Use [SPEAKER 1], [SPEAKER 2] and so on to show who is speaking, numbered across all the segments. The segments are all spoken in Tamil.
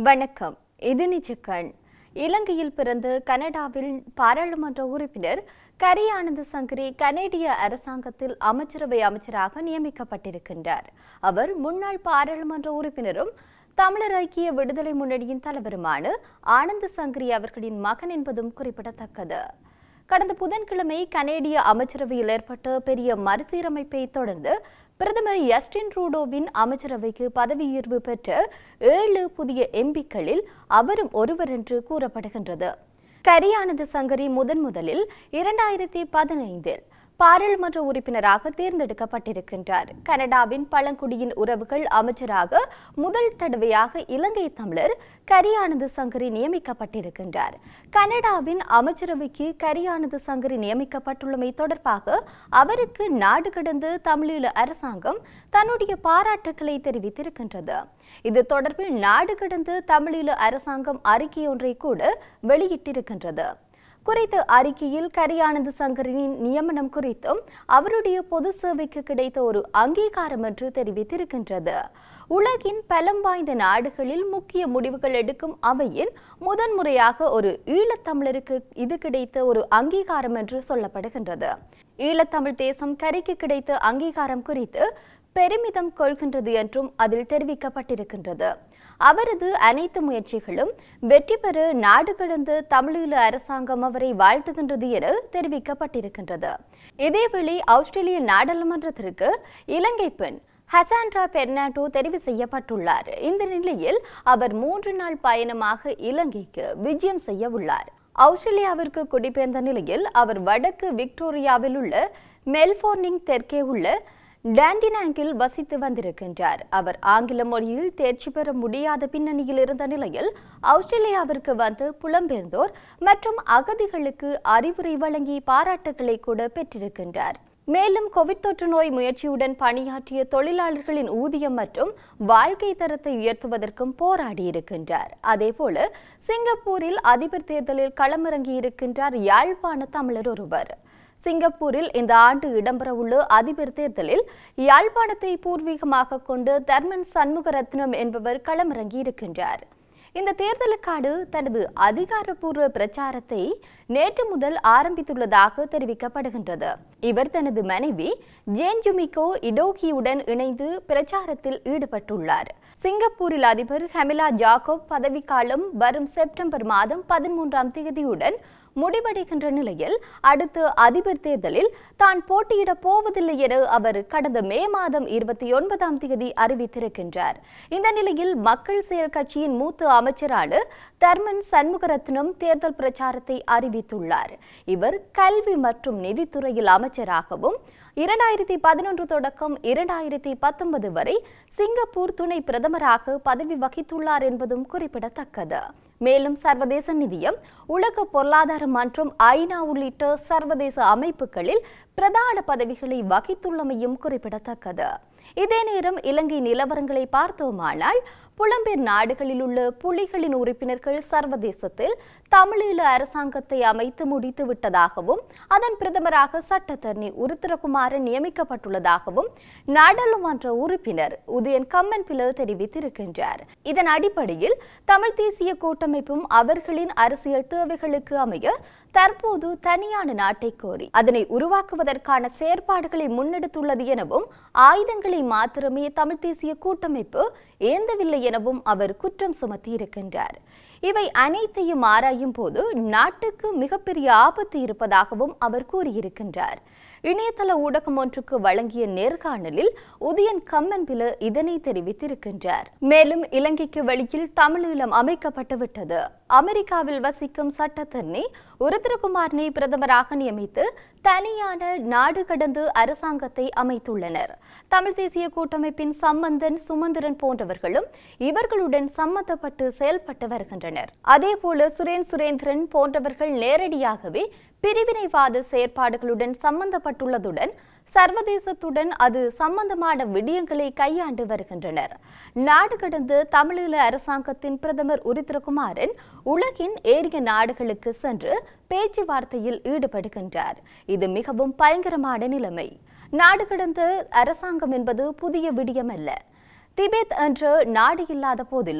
[SPEAKER 1] வணக்கம் இது நிஜக்கண் இலங்கையில் பிறந்து கனடாவில் பாராளுமன்ற உறுப்பினர் கரி ஆனந்த் சங்கரி கனேடிய அரசாங்கத்தில் அமைச்சரவை அமைச்சராக நியமிக்கப்பட்டிருக்கின்றார் அவர் முன்னாள் பாராளுமன்ற உறுப்பினரும் தமிழர் ஐக்கிய விடுதலை முன்னணியின் தலைவருமான ஆனந்த் சங்கரி அவர்களின் மகன் என்பதும் குறிப்பிடத்தக்கது கடந்த புதன்கிழமை கனேடிய அமைச்சரவையில் ஏற்பட்ட பெரிய மறுசீரமைப்பை தொடர்ந்து பிரதமர் யஸ்டின் ட்ரூடோவின் அமைச்சரவைக்கு பதவியுயர்வு பெற்ற ஏழு புதிய எம்பிக்களில் அவரும் ஒருவர் என்று கூறப்படுகின்றது கரியானது சங்கரி முதன் முதலில் இரண்டாயிரத்தி பதினைந்தில் பாராளுமன்ற உறுப்பினராக தேர்ந்தெடுக்கப்பட்டிருக்கின்றார் கனடாவின் பழங்குடியின் உறவுகள் அமைச்சராக முதல் தடவையாக இலங்கை தமிழர் கரியானது சங்கரி நியமிக்கப்பட்டிருக்கின்றார் கனடாவின் அமைச்சரவைக்கு கரியானது சங்கரி நியமிக்கப்பட்டுள்ளமை தொடர்பாக அவருக்கு நாடு கடந்து தமிழீழ அரசாங்கம் தன்னுடைய பாராட்டுக்களை தெரிவித்திருக்கின்றது இது தொடர்பில் நாடு கடந்து தமிழீழ அரசாங்கம் அறிக்கை ஒன்றை கூட வெளியிட்டிருக்கின்றது குறித்த அறிக்கையில் கரியானந்த் சங்கரின் நியமனம் குறித்தும் அவருடைய பொது சேவைக்கு கிடைத்த ஒரு அங்கீகாரம் என்று தெரிவித்திருக்கின்றது உலகின் பலம் வாய்ந்த நாடுகளில் முக்கிய முடிவுகள் எடுக்கும் அவையில் முதன்முறையாக ஒரு ஈழத்தமிழருக்கு இது கிடைத்த ஒரு அங்கீகாரம் என்று சொல்லப்படுகின்றது ஈழத்தமிழ் தேசம் கரிக்கு கிடைத்த அங்கீகாரம் குறித்து பெருமிதம் கொள்கின்றது என்றும் அதில் தெரிவிக்கப்பட்டிருக்கின்றது அவரது அனைத்து முயற்சிகளும் வெற்றி பெற நாடு கடந்து தமிழீழ அரசாங்கம் அவரை வாழ்த்துகின்றது என தெரிவிக்கப்பட்டிருக்கின்றது இதேவேளை ஆஸ்திரேலிய நாடாளுமன்றத்திற்கு இலங்கை பெண் ஹசான்ட்ரா பெர்னாண்டோ தெரிவு செய்யப்பட்டுள்ளார் இந்த நிலையில் அவர் மூன்று நாள் பயணமாக இலங்கைக்கு விஜயம் செய்ய உள்ளார் ஆஸ்திரேலியாவிற்கு குடிபெயர்ந்த நிலையில் அவர் வடக்கு விக்டோரியாவில் உள்ள மெல்போர்னிங் தெற்கே உள்ள டாண்டினாங்கில் வசித்து வந்திருக்கின்றார் அவர் ஆங்கில மொழியில் தேர்ச்சி பெற முடியாத பின்னணியில் இருந்த நிலையில் ஆஸ்திரேலியாவிற்கு வந்து புலம்பெயர்ந்தோர் மற்றும் அகதிகளுக்கு அறிவுரை வழங்கி பாராட்டுகளை கூட பெற்றிருக்கின்றார் மேலும் கோவிட் தொற்று நோய் முயற்சியுடன் பணியாற்றிய தொழிலாளர்களின் ஊதியம் மற்றும் வாழ்க்கை தரத்தை உயர்த்துவதற்கும் போராடி இருக்கின்றார் அதேபோல சிங்கப்பூரில் அதிபர் தேர்தலில் களமிறங்கி இருக்கின்றார் யாழ்ப்பாண தமிழர் ஒருவர் சிங்கப்பூரில் இந்த ஆண்டு இடம்பெறவுள்ள அதிபர் தேர்தலில் யாழ்ப்பாணத்தை பூர்வீகமாக கொண்டு தர்மன் சண்முகரத்னம் என்பவர் களமிறங்கி இருக்கின்றார் இந்த தேர்தலுக்கான தனது அதிகாரப்பூர்வ பிரச்சாரத்தை நேற்று முதல் ஆரம்பித்துள்ளதாக தெரிவிக்கப்படுகின்றது இவர் தனது மனைவி ஜேன் ஜுமிகோ இடோகியுடன் இணைந்து பிரச்சாரத்தில் ஈடுபட்டுள்ளார் சிங்கப்பூரில் அதிபர் ஹெமிலா ஜாக்கோப் பதவிக்காலம் வரும் செப்டம்பர் மாதம் பதிமூன்றாம் தேதியுடன் முடிவடைகின்ற நிலையில் அடுத்து அதிபர் தேர்தலில் தான் போட்டியிடப் போவதில்லை என அவர் கடந்த மே மாதம் இருபத்தி ஒன்பதாம் தேதி அறிவித்திருக்கின்றார் இந்த நிலையில் மக்கள் செயல் கட்சியின் மூத்த அமைச்சரான தர்மன் சண்முகரத்னம் தேர்தல் பிரச்சாரத்தை அறிவித்துள்ளார் இவர் கல்வி மற்றும் நிதித்துறையில் அமைச்சராகவும் இரண்டாயிரத்தி பதினொன்று தொடக்கம் இரண்டாயிரத்தி பத்தொன்பது வரை சிங்கப்பூர் துணை பிரதமராக பதவி வகித்துள்ளார் என்பதும் குறிப்பிடத்தக்கது மேலும் சர்வதேச நிதியம் உலக பொருளாதார மன்றம் ஐநா உள்ளிட்ட சர்வதேச அமைப்புகளில் பிரதான பதவிகளை வகித்துள்ளமையும் குறிப்பிடத்தக்கது இதே நேரம் இலங்கை நிலவரங்களை பார்த்தோமானால் புலம்பெயர் நாடுகளில் உள்ள புலிகளின் உறுப்பினர்கள் சர்வதேசத்தில் தமிழீழ அரசாங்கத்தை அமைத்து முடித்து விட்டதாகவும் அதன் பிரதமராக சட்டத்தரணி உருத்திரகுமாரன் நியமிக்கப்பட்டுள்ளதாகவும் நாடாளுமன்ற உறுப்பினர் உதயன் கம்மன் பிள தெரிவித்திருக்கின்றார் இதன் அடிப்படையில் தமிழ் தேசிய கூட்டமைப்பும் அவர்களின் அரசியல் தேவைகளுக்கு அமைய தற்போது தனியான நாட்டை கோரி அதனை உருவாக்குவதற்கான செயற்பாடுகளை முன்னெடுத்துள்ளது எனவும் ஆயுதங்களை மாத்திரமே தமிழ் தேசிய கூட்டமைப்பு ஏந்தவில்லை எனவும் அவர் குற்றம் சுமத்தியிருக்கின்றார் இவை அனைத்தையும் ஆராயும் போது நாட்டுக்கு மிகப்பெரிய ஆபத்து இருப்பதாகவும் அவர் கூறியிருக்கின்றார் இணையதள ஊடகம் ஒன்றுக்கு வழங்கிய நேர்காணலில் உதயன் கம்மன் பில இதனை தெரிவித்திருக்கின்றார் மேலும் இலங்கைக்கு வெளியில் தமிழீழம் அமைக்கப்பட்டு விட்டது அமெரிக்காவில் வசிக்கும் சட்டத்தரணி உருத்திரகுமாரனை பிரதமராக நியமித்து தனியான நாடு கடந்து அரசாங்கத்தை அமைத்துள்ளனர் தமிழ் தேசிய கூட்டமைப்பின் சம்பந்தன் சுமந்திரன் போன்றவர்களும் இவர்களுடன் சம்மந்தப்பட்டு செயல்பட்டு வருகின்றனர் அதேபோல சுரேன் சுரேந்திரன் போன்றவர்கள் நேரடியாகவே பிரிவினைவாத செயற்பாடுகளுடன் சம்பந்தப்பட்டுள்ளதுடன் சர்வதேசத்துடன் அது சம்பந்தமான விடயங்களை கையாண்டு வருகின்றனர் நாடு கடந்து தமிழீழ அரசாங்கத்தின் பிரதமர் உருத்திரகுமாரன் உலகின் ஏரிய நாடுகளுக்கு சென்று பேச்சுவார்த்தையில் ஈடுபடுகின்றார் இது மிகவும் பயங்கரமான நிலைமை நாடு கடந்த அரசாங்கம் என்பது புதிய விடயம் அல்ல திபெத் என்ற நாடு இல்லாத போதிலும்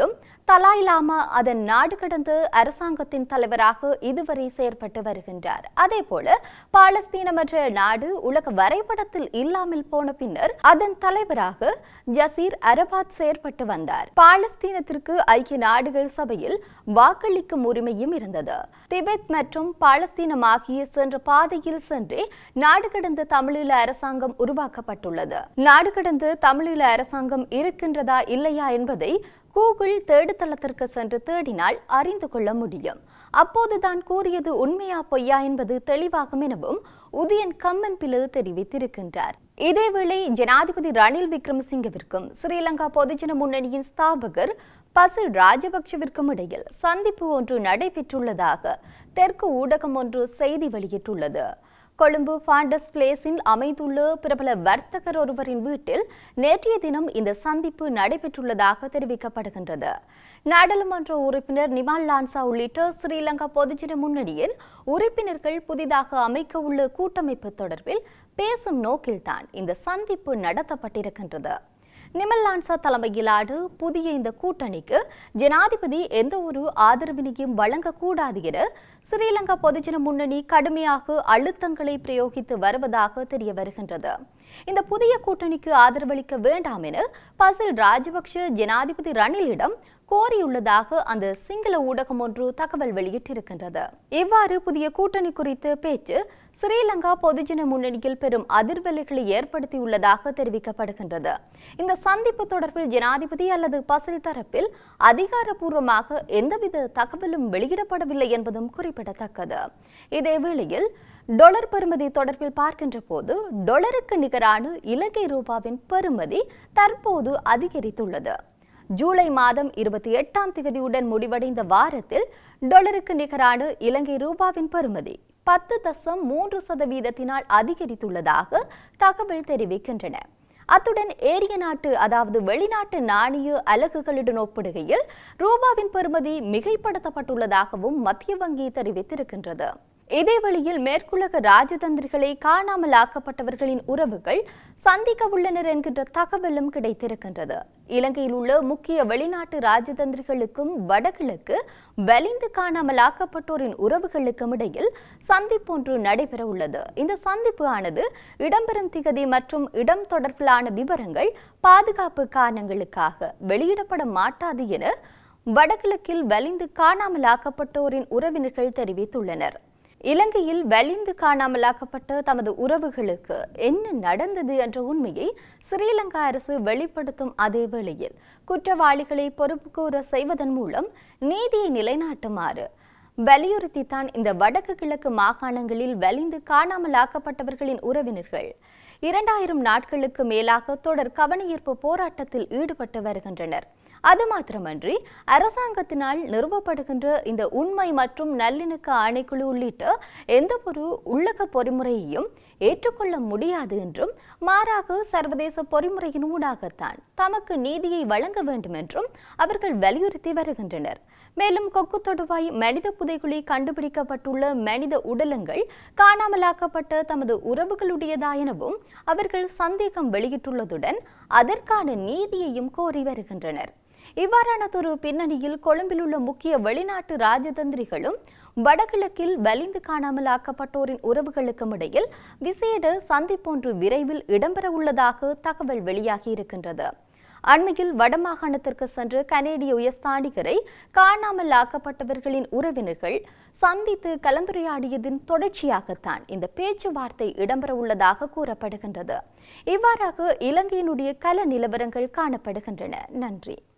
[SPEAKER 1] தலாய் லாமா அதன் நாடு கடந்த அரசாங்கத்தின் தலைவராக இதுவரை செயற்பட்டு வருகின்றார் அதேபோல பாலஸ்தீனமற்ற நாடு உலக வரைபடத்தில் இல்லாமல் போன பின்னர் அதன் தலைவராக ஜசீர் அரபாத் செயற்பட்டு வந்தார் பாலஸ்தீனத்திற்கு ஐக்கிய நாடுகள் சபையில் வாக்களிக்கும் உரிமையும் இருந்தது திபெத் மற்றும் பாலஸ்தீனம் ஆகிய சென்ற பாதையில் சென்றே நாடு கடந்த தமிழீழ அரசாங்கம் உருவாக்கப்பட்டுள்ளது நாடு கடந்த தமிழீழ அரசாங்கம் இருக்கின்றதா இல்லையா என்பதை கூகுள் தேடுதளத்திற்கு சென்று தேடினால் அறிந்து கொள்ள முடியும் அப்போதுதான் கூறியது உண்மையா பொய்யா என்பது தெளிவாகும் எனவும் உதயன் கம்மன் பிலு தெரிவித்திருக்கின்றார் இதேவேளை ஜனாதிபதி ரணில் விக்ரமசிங்கவிற்கும் ஸ்ரீலங்கா பொதுஜன முன்னணியின் ஸ்தாபகர் பசில் ராஜபக்சவிற்கும் இடையில் சந்திப்பு ஒன்று நடைபெற்றுள்ளதாக தெற்கு ஊடகம் ஒன்று செய்தி வெளியிட்டுள்ளது கொழும்பு பாண்டஸ் பிளேஸில் அமைந்துள்ள பிரபல வர்த்தகர் ஒருவரின் வீட்டில் நேற்றைய தினம் இந்த சந்திப்பு நடைபெற்றுள்ளதாக தெரிவிக்கப்படுகின்றது நாடாளுமன்ற உறுப்பினர் நிமால் லான்சா உள்ளிட்ட ஸ்ரீலங்கா பொதுஜன முன்னணியின் உறுப்பினர்கள் புதிதாக அமைக்க உள்ள கூட்டமைப்பு தொடர்பில் பேசும் நோக்கில்தான் இந்த சந்திப்பு நடத்தப்பட்டிருக்கின்றது நிமல் லான்சா தலைமையிலான புதிய இந்த கூட்டணிக்கு ஜனாதிபதி எந்த ஒரு ஆதரவினையும் வழங்கக்கூடாது என ஸ்ரீலங்கா பொதுஜன முன்னணி கடுமையாக அழுத்தங்களை பிரயோகித்து வருவதாக தெரிய வருகின்றது இந்த புதிய கூட்டணிக்கு ஆதரவளிக்க வேண்டாம் என பசில் ராஜபக்ஷ ஜனாதிபதி ரணிலிடம் கோரியுள்ளதாக அந்த சிங்கள ஊடகம் ஒன்று தகவல் வெளியிட்டிருக்கின்றது இவ்வாறு புதிய கூட்டணி குறித்த பேச்சு ஸ்ரீலங்கா பொதுஜன முன்னணியில் பெரும் அதிர்வலைகளை ஏற்படுத்தியுள்ளதாக தெரிவிக்கப்படுகின்றது இந்த சந்திப்பு தொடர்பில் ஜனாதிபதி அல்லது பசில் தரப்பில் அதிகாரப்பூர்வமாக எந்தவித தகவலும் வெளியிடப்படவில்லை என்பதும் குறிப்பிடத்தக்கது இதேவேளையில் டொலர் பெறுமதி தொடர்பில் பார்க்கின்ற போது டொலருக்கு நிகரான இலங்கை ரூபாவின் பெறுமதி தற்போது அதிகரித்துள்ளது ஜூலை மாதம் இருபத்தி எட்டாம் தேதியுடன் முடிவடைந்த வாரத்தில் டொலருக்கு நிகரான இலங்கை ரூபாவின் பெறுமதி பத்து தசம் மூன்று சதவீதத்தினால் அதிகரித்துள்ளதாக தகவல் தெரிவிக்கின்றன அத்துடன் ஏரிய நாட்டு அதாவது வெளிநாட்டு நாணய அலகுகளுடன் ஒப்பிடுகையில் ரூபாவின் பெறுமதி மிகைப்படுத்தப்பட்டுள்ளதாகவும் மத்திய வங்கி தெரிவித்திருக்கின்றது இதே வழியில் மேற்குலக ராஜதந்திரிகளை காணாமல் ஆக்கப்பட்டவர்களின் உறவுகள் சந்திக்க உள்ளனர் என்கின்ற தகவலும் கிடைத்திருக்கின்றது இலங்கையில் உள்ள முக்கிய வெளிநாட்டு ராஜதந்திரிகளுக்கும் வடகிழக்கு வலிந்து காணாமல் ஆக்கப்பட்டோரின் உறவுகளுக்கும் இடையில் சந்திப்பு ஒன்று நடைபெற உள்ளது இந்த சந்திப்பு ஆனது இடம்பெறும் திகதி மற்றும் இடம் தொடர்பிலான விவரங்கள் பாதுகாப்பு காரணங்களுக்காக வெளியிடப்பட மாட்டாது என வடகிழக்கில் வலிந்து காணாமல் ஆக்கப்பட்டோரின் உறவினர்கள் தெரிவித்துள்ளனர் இலங்கையில் வலிந்து காணாமலாக்கப்பட்ட தமது உறவுகளுக்கு என்ன நடந்தது என்ற உண்மையை ஸ்ரீலங்கா அரசு வெளிப்படுத்தும் அதே வேளையில் குற்றவாளிகளை பொறுப்புக்கூற செய்வதன் மூலம் நீதியை நிலைநாட்டுமாறு வலியுறுத்தித்தான் இந்த வடக்கு கிழக்கு மாகாணங்களில் வலிந்து காணாமலாக்கப்பட்டவர்களின் உறவினர்கள் இரண்டாயிரம் நாட்களுக்கு மேலாக தொடர் கவனஈர்ப்பு போராட்டத்தில் ஈடுபட்டு வருகின்றனர் அது மாத்திரமன்றி அரசாங்கத்தினால் நிறுவப்படுகின்ற இந்த உண்மை மற்றும் நல்லிணக்க ஆணைக்குழு உள்ளிட்ட எந்த ஒரு உள்ளக பொறிமுறையையும் ஏற்றுக்கொள்ள முடியாது என்றும் மாறாக சர்வதேச பொறிமுறையின் ஊடாகத்தான் தமக்கு நீதியை வழங்க வேண்டும் என்றும் அவர்கள் வலியுறுத்தி வருகின்றனர் மேலும் கொக்கு தொடுவாய் மனித புதைகுழி கண்டுபிடிக்கப்பட்டுள்ள மனித உடலங்கள் காணாமலாக்கப்பட்ட தமது உறவுகளுடையதா எனவும் அவர்கள் சந்தேகம் வெளியிட்டுள்ளதுடன் அதற்கான நீதியையும் கோரி வருகின்றனர் இவ்வாறானதொரு பின்னணியில் கொழும்பில் உள்ள முக்கிய வெளிநாட்டு ராஜதந்திரிகளும் வடகிழக்கில் வலிந்து காணாமல் ஆக்கப்பட்டோரின் உறவுகளுக்கும் இடையில் விசேட சந்திப்பொன்று விரைவில் இடம்பெற உள்ளதாக தகவல் வெளியாகி இருக்கின்றது அண்மையில் வடமாகாணத்திற்கு சென்று கனேடிய உயர்ஸ்தானிகரை காணாமல் ஆக்கப்பட்டவர்களின் உறவினர்கள் சந்தித்து கலந்துரையாடியதின் தொடர்ச்சியாகத்தான் இந்த பேச்சுவார்த்தை இடம்பெற உள்ளதாக கூறப்படுகின்றது இவ்வாறாக இலங்கையினுடைய கல நிலவரங்கள் காணப்படுகின்றன நன்றி